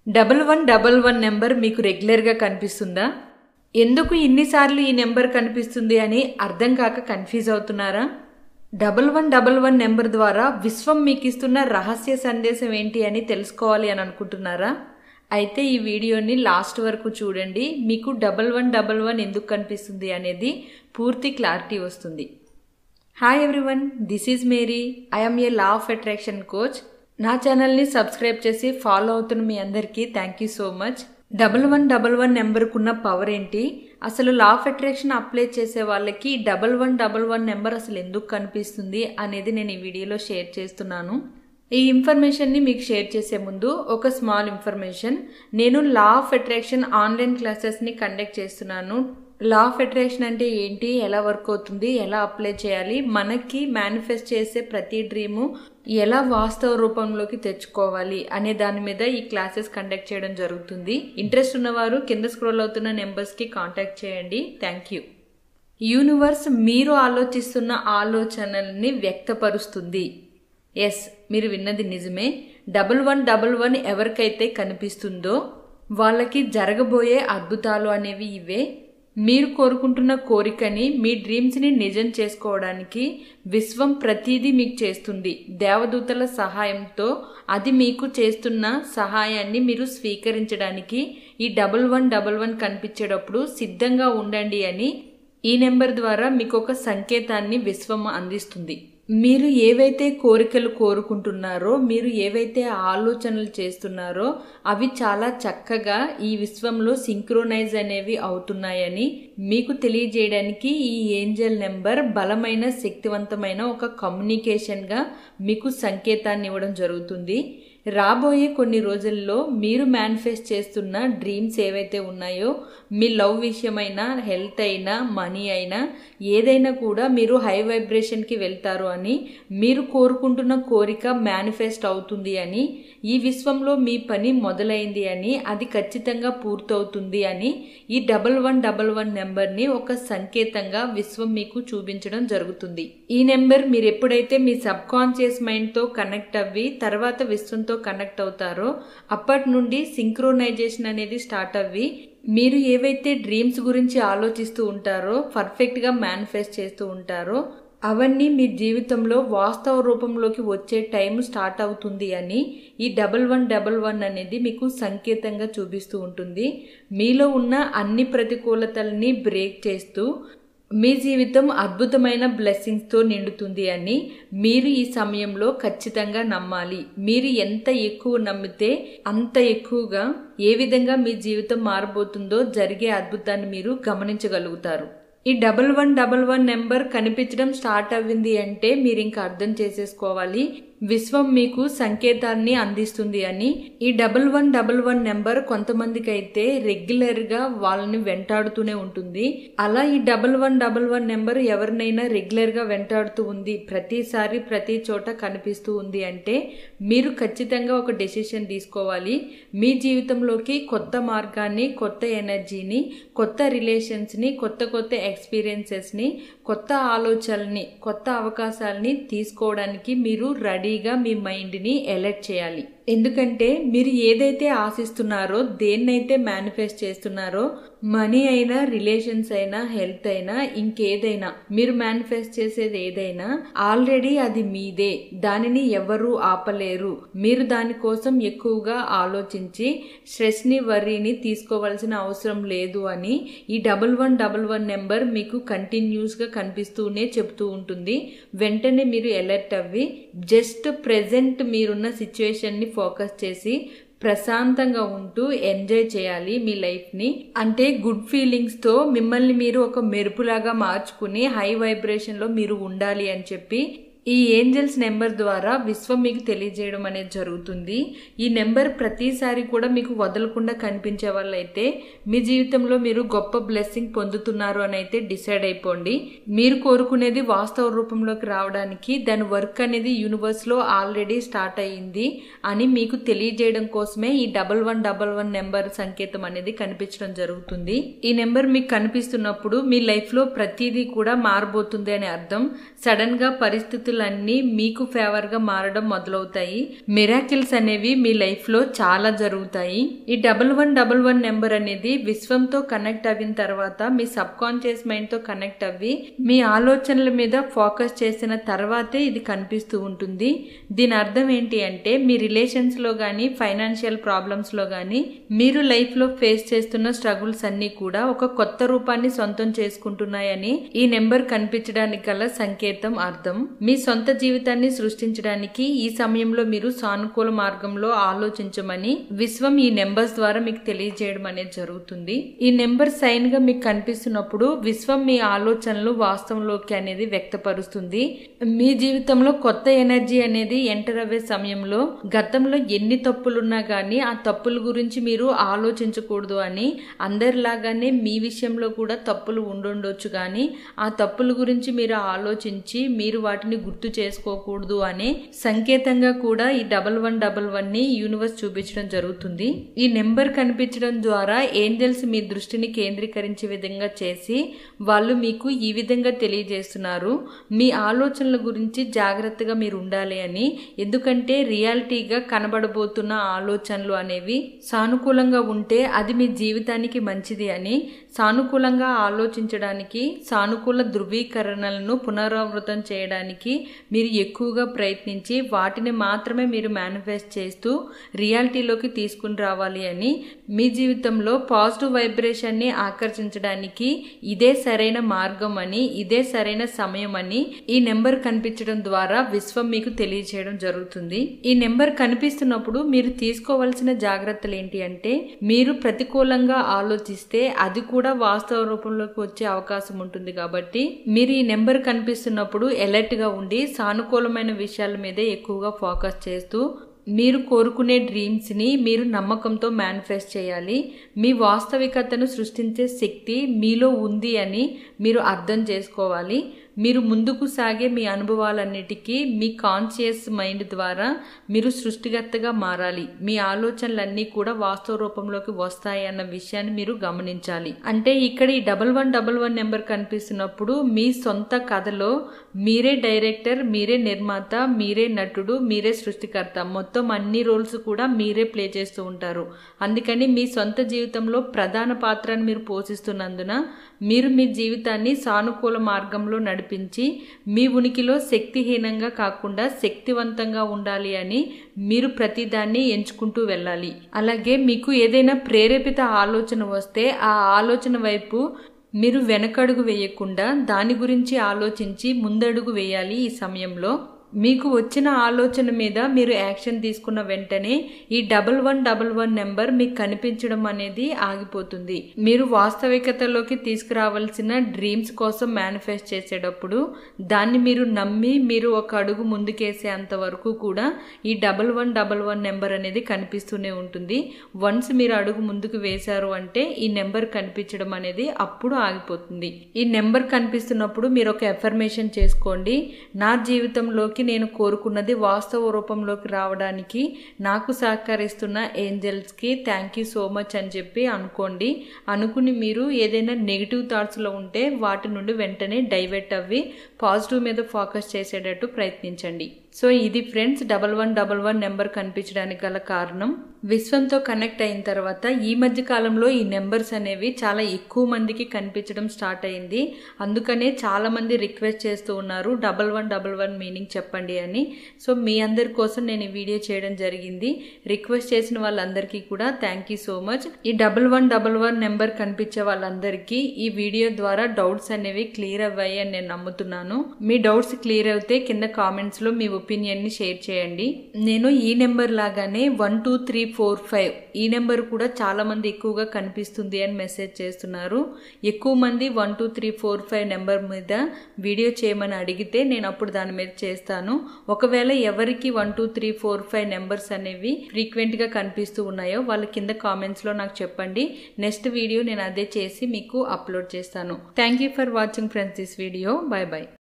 double one double one number మీకు రెగ్యులర్గా కనిపిస్తుందా ఎందుకు ఇన్నిసార్లు ఈ నెంబర్ కనిపిస్తుంది అని అర్థం కాక కన్ఫ్యూజ్ అవుతున్నారా double one double one number ద్వారా విశ్వం మీకు ఇస్తున్న రహస్య సందేశం ఏంటి అని తెలుసుకోవాలి అని అనుకుంటున్నారా అయితే ఈ వీడియోని లాస్ట్ వరకు చూడండి మీకు డబల్ వన్ డబల్ వన్ ఎందుకు కనిపిస్తుంది అనేది పూర్తి క్లారిటీ వస్తుంది hi everyone this is Mary I'm a law of attraction coach నా ఛానల్ని సబ్స్క్రైబ్ చేసి ఫాలో అవుతున్న మీ అందరికీ thank you so much double one double one నెంబర్కున్న పవర్ ఏంటి అసలు లా ఆఫ్ అట్రాక్షన్ అప్లై చేసే వాళ్ళకి double one double one number అసలు ఎందుకు కనిపిస్తుంది అనేది నేను ఈ వీడియోలో షేర్ చేస్తున్నాను ఈ ఇన్ఫర్మేషన్ని మీకు షేర్ చేసే ముందు ఒక స్మాల్ ఇన్ఫర్మేషన్ నేను లా ఆఫ్ అట్రాక్షన్ ఆన్లైన్ క్లాసెస్ని కండక్ట్ చేస్తున్నాను లా ఆఫ్ అట్రాక్షన్ అంటే ఏంటి ఎలా వర్క్ అవుతుంది ఎలా అప్లై చేయాలి మనకి మేనిఫెస్ట్ చేసే ప్రతి డ్రీము ఎలా వాస్తవ రూపంలోకి తెచ్చుకోవాలి అనే దాని మీద ఈ క్లాసెస్ కండక్ట్ చేయడం జరుగుతుంది ఇంట్రెస్ట్ ఉన్నవారు కింద స్క్రోల్ అవుతున్న నెంబర్స్కి కాంటాక్ట్ చేయండి థ్యాంక్ యూ యూనివర్స్ మీరు ఆలోచిస్తున్న ఆలోచనల్ని వ్యక్తపరుస్తుంది ఎస్ మీరు విన్నది నిజమే డబల్ వన్ డబల్ వన్ ఎవరికైతే కనిపిస్తుందో వాళ్ళకి జరగబోయే అద్భుతాలు అనేవి ఇవే మీరు కోరుకుంటున్న కోరికని మీ డ్రీమ్స్ని నిజం చేసుకోవడానికి విశ్వం ప్రతిదీ మీకు చేస్తుంది దేవదూతల సహాయంతో అది మీకు చేస్తున్న సహాయాన్ని మీరు స్వీకరించడానికి ఈ డబల్ వన్ డబల్ వన్ కనిపించేటప్పుడు సిద్ధంగా ఉండండి అని ఈ నెంబర్ ద్వారా మీకు ఒక సంకేతాన్ని విశ్వం అందిస్తుంది మీరు ఏవైతే కోరికలు కోరుకుంటున్నారో మీరు ఏవైతే ఆలోచనలు చేస్తున్నారో అవి చాలా చక్కగా ఈ విశ్వంలో సింక్రోనైజ్ అనేవి అవుతున్నాయని మీకు తెలియజేయడానికి ఈ ఏంజల్ నెంబర్ బలమైన శక్తివంతమైన ఒక కమ్యూనికేషన్గా మీకు సంకేతాన్ని ఇవ్వడం జరుగుతుంది రాబోయే కొన్ని రోజుల్లో మీరు మేనిఫెస్ట్ చేస్తున్న డ్రీమ్స్ ఏవైతే ఉన్నాయో మీ లవ్ విషయమైనా హెల్త్ అయినా మనీ అయినా ఏదైనా కూడా మీరు హై వైబ్రేషన్కి వెళ్తారు అని మీరు కోరుకుంటున్న కోరిక మేనిఫెస్ట్ అవుతుంది అని ఈ విశ్వంలో మీ పని మొదలైంది అని అది ఖచ్చితంగా పూర్తవుతుంది అని ఈ డబల్ వన్ డబల్ వన్ నెంబర్ని ఒక సంకేతంగా విశ్వం మీకు చూపించడం జరుగుతుంది ఈ నెంబర్ మీరు ఎప్పుడైతే మీ సబ్ కాన్షియస్ మైండ్తో కనెక్ట్ అవ్వి తర్వాత విశ్వంతో కనెక్ట్ అవుతారో అప్పటి నుండి సింక్రోనైజేషన్ అనేది స్టార్ట్ అవ్వి మీరు ఏవైతే డ్రీమ్స్ గురించి ఆలోచిస్తూ ఉంటారో పర్ఫెక్ట్గా మేనిఫెస్ట్ చేస్తూ ఉంటారో అవన్నీ మీ జీవితంలో వాస్తవ రూపంలోకి వచ్చే టైం స్టార్ట్ అవుతుంది అని ఈ డబల్ వన్ డబల్ వన్ అనేది మీకు సంకేతంగా చూపిస్తూ ఉంటుంది మీలో ఉన్న అన్ని ప్రతికూలతల్ని బ్రేక్ చేస్తూ మీ జీవితం అద్భుతమైన బ్లెస్సింగ్స్తో నిండుతుంది అని మీరు ఈ సమయంలో ఖచ్చితంగా నమ్మాలి మీరు ఎంత ఎక్కువ నమ్మితే అంత ఎక్కువగా ఏ విధంగా మీ జీవితం మారబోతుందో జరిగే అద్భుతాన్ని మీరు గమనించగలుగుతారు ఈ double one double one number కనిపించడం స్టార్ట్ అవ్వింది అంటే మీరు ఇంకా అర్థం చేసేసుకోవాలి విశ్వం మీకు సంకేతాన్ని అందిస్తుంది అని ఈ double one double one number కొంతమందికి అయితే రెగ్యులర్ గా వాళ్ళని వెంటాడుతూనే ఉంటుంది అలా ఈ double one double one number ఎవరినైనా రెగ్యులర్ గా వెంటాడుతూ ఉంది ప్రతిసారి ప్రతి చోట కనిపిస్తూ ఉంది అంటే మీరు ఖచ్చితంగా ఒక డెసిషన్ తీసుకోవాలి మీ జీవితంలోకి కొత్త మార్గాన్ని కొత్త ఎనర్జీని కొత్త రిలేషన్స్ని కొత్త కొత్త ఎక్స్పీరియన్సెస్ని కొత్త ఆలోచనల్ని కొత్త అవకాశాలని తీసుకోవడానికి మీరు రెడీగా మీ మైండ్ని అలర్ట్ చేయాలి ఎందుకంటే మీరు ఏదైతే ఆశిస్తున్నారో దేన్నైతే మేనిఫెస్ట్ చేస్తున్నారో మనీ అయినా రిలేషన్స్ అయినా హెల్త్ అయినా ఇంకేదైనా మీరు మేనిఫెస్ట్ చేసేది ఏదైనా ఆల్రెడీ అది మీదే దానిని ఎవరు ఆపలేరు మీరు దానికోసం ఎక్కువగా ఆలోచించి స్ట్రెస్ని వర్రీని తీసుకోవాల్సిన అవసరం లేదు అని ఈ double one double one number మీకు కంటిన్యూస్గా కనిపిస్తూనే చెప్తూ ఉంటుంది వెంటనే మీరు అలర్ట్ అవ్వి జస్ట్ ప్రెజెంట్ మీరున్న సిచ్యువేషన్ని ఫోకస్ చేసి ప్రశాంతంగా ఉంటూ ఎంజాయ్ చేయాలి మీ లైఫ్ని అంటే గుడ్ ఫీలింగ్స్తో మిమ్మల్ని మీరు ఒక మెరుపులాగా మార్చుకుని హై వైబ్రేషన్లో మీరు ఉండాలి అని చెప్పి ఈ ఏంజల్స్ నెంబర్ ద్వారా విశ్వం మీకు తెలియజేయడం అనేది జరుగుతుంది ఈ నెంబర్ ప్రతిసారి కూడా మీకు వదలకుండా కనిపించే వాళ్ళైతే మీ జీవితంలో మీరు గొప్ప బ్లెస్సింగ్ పొందుతున్నారు అని అయితే డిసైడ్ అయిపోండి మీరు కోరుకునేది వాస్తవ రూపంలోకి రావడానికి దాని వర్క్ అనేది యూనివర్స్లో ఆల్రెడీ స్టార్ట్ అయ్యింది అని మీకు తెలియజేయడం కోసమే ఈ double one double one number సంకేతం అనేది కనిపించడం జరుగుతుంది ఈ నెంబర్ మీకు కనిపిస్తున్నప్పుడు మీ లైఫ్లో ప్రతిదీ కూడా మారబోతుంది అని అర్థం సడన్గా పరిస్థితులు పరిస్థితులన్నీ మీకు ఫేవర్గా మారడం మొదలవుతాయి మిరాకిల్స్ అనేవి మీ లైఫ్లో చాలా జరుగుతాయి ఈ double one double one number అనేది విశ్వంతో కనెక్ట్ అయిన తర్వాత మీ సబ్ కాన్షియస్ మైండ్తో కనెక్ట్ అవ్వి మీ ఆలోచనల మీద ఫోకస్ చేసిన తర్వాతే ఇది కనిపిస్తూ ఉంటుంది దీని అర్థం ఏంటి అంటే మీ రిలేషన్స్లో కానీ ఫైనాన్షియల్ ప్రాబ్లమ్స్లో కానీ మీరు లైఫ్లో ఫేస్ చేస్తున్న స్ట్రగుల్స్ అన్నీ కూడా ఒక కొత్త రూపాన్ని సొంతం చేసుకుంటున్నాయని ఈ నెంబర్ కనిపించడానికి గల సంకేతం అర్థం మీ సొంత జీవితాన్ని సృష్టించడానికి ఈ సమయంలో మీరు సానుకూల మార్గంలో ఆలోచించమని విశ్వం ఈ నెంబర్స్ ద్వారా మీకు తెలియజేయడం అనేది జరుగుతుంది ఈ నెంబర్ సైన్ గా మీకు కనిపిస్తున్నప్పుడు విశ్వం మీ ఆలోచనలు వాస్తవంలోకి అనేది వ్యక్తపరుస్తుంది మీ జీవితంలో కొత్త ఎనర్జీ అనేది ఎంటర్ అయ్యే సమయంలో గతంలో ఎన్ని తప్పులున్నా గానీ ఆ తప్పుల గురించి మీరు ఆలోచించకూడదు అని అందరిలాగానే మీ విషయంలో కూడా తప్పులు ఉండుండొచ్చు కానీ ఆ తప్పుల గురించి మీరు ఆలోచించి మీరు వాటిని గుర్తు చేసుకోకూడదు అనే సంకేతంగా కూడా ఈ డబల్ వన్ డబల్ వన్ ని యూనివర్స్ చూపించడం జరుగుతుంది ఈ నెంబర్ కనిపించడం ద్వారా ఏంజల్స్ మీ దృష్టిని కేంద్రీకరించే విధంగా చేసి వాళ్ళు మీకు ఈ విధంగా తెలియజేస్తున్నారు మీ ఆలోచనల గురించి జాగ్రత్తగా మీరు ఉండాలి అని ఎందుకంటే రియాలిటీగా కనబడబోతున్న ఆలోచనలు అనేవి సానుకూలంగా ఉంటే అది మీ జీవితానికి మంచిది అని సానుకూలంగా ఆలోచించడానికి సానుకూల ధృవీకరణలను పునరావృతం చేయడానికి మీరు ఎక్కువగా ప్రయత్నించి వాటిని మాత్రమే మీరు మేనిఫెస్ట్ చేస్తూ రియాలిటీలోకి తీసుకుని రావాలి అని మీ జీవితంలో పాజిటివ్ వైబ్రేషన్ని ఆకర్షించడానికి ఇదే సరైన మార్గం అని ఇదే సరైన సమయం అని ఈ నెంబర్ కనిపించడం ద్వారా విశ్వం మీకు తెలియజేయడం జరుగుతుంది ఈ నెంబర్ కనిపిస్తున్నప్పుడు మీరు తీసుకోవాల్సిన జాగ్రత్తలు ఏంటి అంటే మీరు ప్రతికూలంగా ఆలోచిస్తే అది కూడా వాస్తవ రూపంలోకి వచ్చే అవకాశం ఉంటుంది కాబట్టి మీరు ఈ నెంబర్ కనిపిస్తున్నప్పుడు ఎలర్ట్ గా ఉండి సానుకూలమైన విషయాల మీదే ఎక్కువగా ఫోకస్ చేస్తూ మీరు కోరుకునే డ్రీమ్స్ని మీరు నమ్మకంతో మేనిఫెస్ట్ చేయాలి మీ వాస్తవికతను సృష్టించే శక్తి మీలో ఉంది అని మీరు అర్థం చేసుకోవాలి మీరు ముందుకు సాగే మీ అనుభవాలన్నిటికీ మీ కాన్షియస్ మైండ్ ద్వారా మీరు సృష్టికర్తగా మారాలి మీ ఆలోచనలన్నీ కూడా వాస్తవ రూపంలోకి వస్తాయి అన్న విషయాన్ని మీరు గమనించాలి అంటే ఇక్కడ ఈ double one double one number కనిపిస్తున్నప్పుడు మీ సొంత కథలో మీరే డైరెక్టర్ మీరే నిర్మాత మీరే నటుడు మీరే సృష్టికర్త మొత్తం అన్ని రోల్స్ కూడా మీరే ప్లే చేస్తూ ఉంటారు అందుకని మీ సొంత జీవితంలో ప్రధాన పాత్రను మీరు పోషిస్తున్నందున మీరు మీ జీవితాన్ని సానుకూల మార్గంలో నడిపించి మీ ఉనికిలో శక్తిహీనంగా కాకుండా శక్తివంతంగా ఉండాలి అని మీరు ప్రతిదాన్ని ఎంచుకుంటూ వెళ్ళాలి అలాగే మీకు ఏదైనా ప్రేరేపిత ఆలోచన వస్తే ఆ ఆలోచన వైపు మీరు వెనకడుగు వేయకుండా దాని గురించి ఆలోచించి ముందడుగు వేయాలి ఈ సమయంలో మీకు వచ్చిన ఆలోచన మీద మీరు యాక్షన్ తీసుకున్న వెంటనే ఈ double one double one number మీకు కనిపించడం అనేది ఆగిపోతుంది మీరు వాస్తవికతలోకి తీసుకురావాల్సిన డ్రీమ్స్ కోసం మేనిఫెస్ట్ చేసేటప్పుడు దాన్ని మీరు నమ్మి మీరు ఒక అడుగు ముందుకేసేంత వరకు కూడా ఈ double one double one number అనేది కనిపిస్తూనే ఉంటుంది వన్స్ మీరు అడుగు ముందుకు వేశారు అంటే ఈ నెంబర్ కనిపించడం అనేది అప్పుడు ఆగిపోతుంది ఈ నెంబర్ కనిపిస్తున్నప్పుడు మీరు ఒక ఎఫర్మేషన్ చేసుకోండి నా జీవితంలోకి నేను కోరుకున్నది వాస్తవ రూపంలోకి రావడానికి నాకు సహకరిస్తున్న ఏంజల్స్కి థ్యాంక్ యూ సో మచ్ అని చెప్పి అనుకోండి అనుకుని మీరు ఏదైనా నెగిటివ్ థాట్స్లో ఉంటే వాటి నుండి వెంటనే డైవర్ట్ అవ్వి పాజిటివ్ మీద ఫోకస్ చేసేటట్టు ప్రయత్నించండి సో ఇది friends double one double one number కనిపించడానికి గల కారణం విశ్వంతో కనెక్ట్ అయిన తర్వాత ఈ మధ్య కాలంలో ఈ నెంబర్స్ అనేవి చాలా ఎక్కువ మందికి కనిపించడం స్టార్ట్ అయింది అందుకనే చాలా మంది రిక్వెస్ట్ చేస్తూ ఉన్నారు double one double one meaning చెప్పండి అని సో మీ అందరి కోసం నేను ఈ వీడియో చేయడం జరిగింది రిక్వెస్ట్ చేసిన వాళ్ళందరికీ కూడా థ్యాంక్ యూ సో మచ్ ఈ double one double one number కనిపించే వాళ్ళందరికీ ఈ వీడియో ద్వారా డౌట్స్ అనేవి క్లియర్ అవ్వాయి అని నేను నమ్ముతున్నాను మీ డౌట్స్ క్లియర్ అవుతే కింద కామెంట్స్ లో మీ ఒపీనియన్ ని షేర్ చేయండి నేను ఈ నెంబర్ లాగానే one two three four five ఈ నెంబర్ కూడా చాలా మంది ఎక్కువగా కనిపిస్తుంది అని మెసేజ్ చేస్తున్నారు ఎక్కువ మంది one two three four five number మీద వీడియో చేయమని అడిగితే నేను అప్పుడు దాని మీద చేస్తాను ఒకవేళ ఎవరికి one two three four five numbers అనేవి ఫ్రీక్వెంట్ గా కనిపిస్తూ ఉన్నాయో వాళ్ళ కింద కామెంట్స్ లో నాకు చెప్పండి నెక్స్ట్ వీడియో నేను అదే చేసి మీకు అప్లోడ్ చేస్తాను thank you for watching friends this video bye bye